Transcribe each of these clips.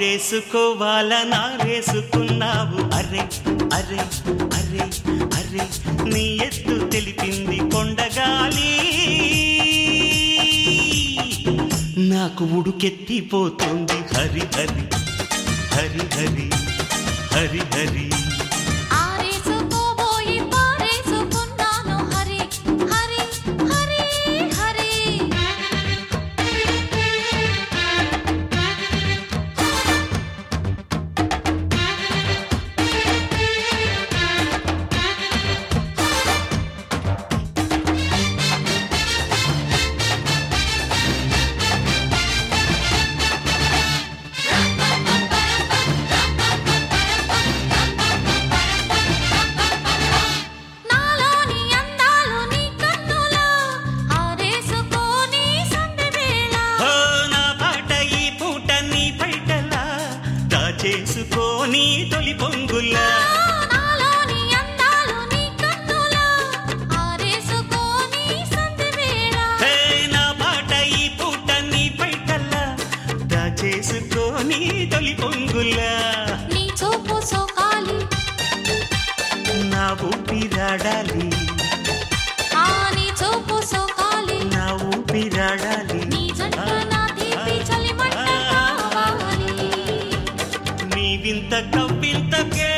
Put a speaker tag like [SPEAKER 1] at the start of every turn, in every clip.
[SPEAKER 1] పారేసుకోవాల నారేసుకున్నావు అరే అరే అరే అరే నీ ఎత్తు తెలిపింది కొండగాలి నాకు ఉడుకెత్తిపోతుంది హరి హరి హరి హరి హరి హరి
[SPEAKER 2] ఆరేసుకోబోయి పారేసుకున్నాను హరి హరి హరి హరి నాలోని అందాలు నీ కన్నులా ఆరేసుకోని సందెవేళ
[SPEAKER 1] ఓ నా పాట ఈ పూట నీ పైటలా దాచేసుకోని తొలి పొంగులా
[SPEAKER 2] నాలోని అందాలు నీ కన్నులా ఆరేసుకోని సందెవేళ
[SPEAKER 1] హే నా పాట ఈ పూట నీ పైటలా దాచేసుకోని తొలి పొంగులా
[SPEAKER 2] నీ చూపు సోకాలి
[SPEAKER 1] నా ఊపిరాడాలి
[SPEAKER 2] ఆ నీ చూపు సోకాలి
[SPEAKER 1] నా ఊపిరాడాలి
[SPEAKER 2] నీ జంట నా తీపి చలిమంట కావాలి
[SPEAKER 1] నీ వింత కవ్వింతకే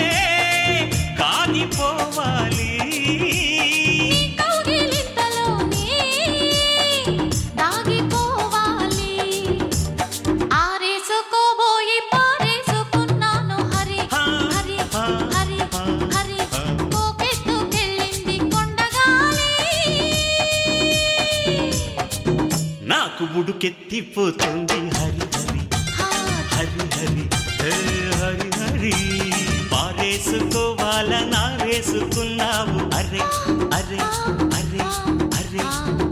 [SPEAKER 1] కానిపోవాలి
[SPEAKER 2] నీ కౌగిలింతలోనే దాగిపోవాలి ఆరేసుకోబోయి పారేసుకున్నాను హరి హరి హరి హరి పోకెత్తుకెళ్ళింది కొండగాలి
[SPEAKER 1] నాకు ఉడుకెత్తిపోతుంది హరి హరి
[SPEAKER 2] హా,
[SPEAKER 1] హరి హరి హే హరి హరి పారేసుకోవాల నారేసుకున్నావు అరే అరే అరే అరే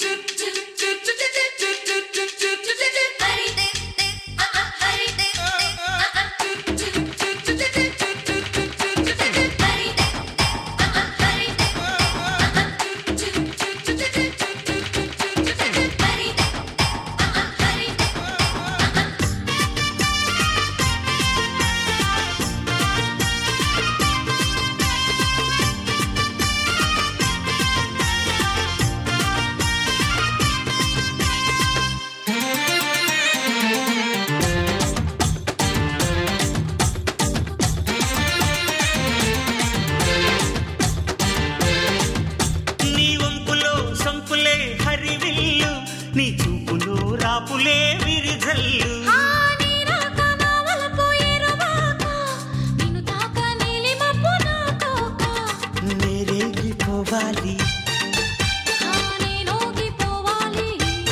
[SPEAKER 1] నీ వంపులో సంపులే హరివిల్లు నీ చూపులో రాపులే విరిజల్లు
[SPEAKER 2] ఆ నీ రాక నా వలపు ఎరువాక, నిన్ను తాక నీలిమబ్బు నా తోక.
[SPEAKER 1] నేరేగిపోవాలి
[SPEAKER 2] ఆ నేనోగిపోవాలి,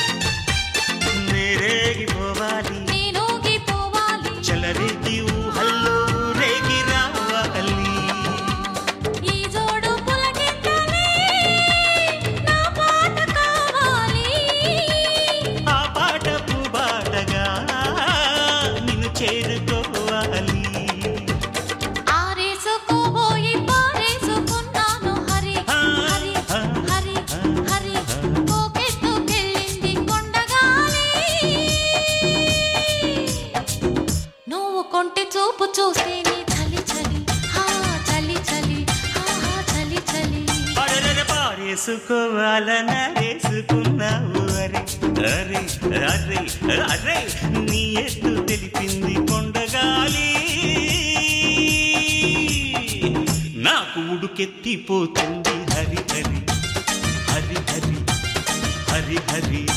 [SPEAKER 1] నేరేగిపోవాలి
[SPEAKER 2] నేనోగిపోవాలి.
[SPEAKER 1] చలరేగి ఊహల్లో రేగి రావాలి
[SPEAKER 2] ఈ జోడు పులకింతలే నా పాట కావాలి.
[SPEAKER 1] ఆ పాట పూబాటగా నిన్ను చేరుకోవాలి
[SPEAKER 2] ఆరేసుకోబోయి పారేసుకున్నాను హరి హరి హరి హరి పోకెత్తుకెళ్ళింది కొండగాలి నువ్వు కొంటి చూపు చూస్తే నీ చలి చలి హా చలి చలి హా హా చలి చలి
[SPEAKER 1] పడరర పారేసుకోవాలన రేసుకున్నావు అరే అరే అరే అరే నీ ఎత్తు తెలిపింది కొండగాలి నాకు ఉడుకెత్తిపోతుంది హరి హరి హరి హరి హరి హరి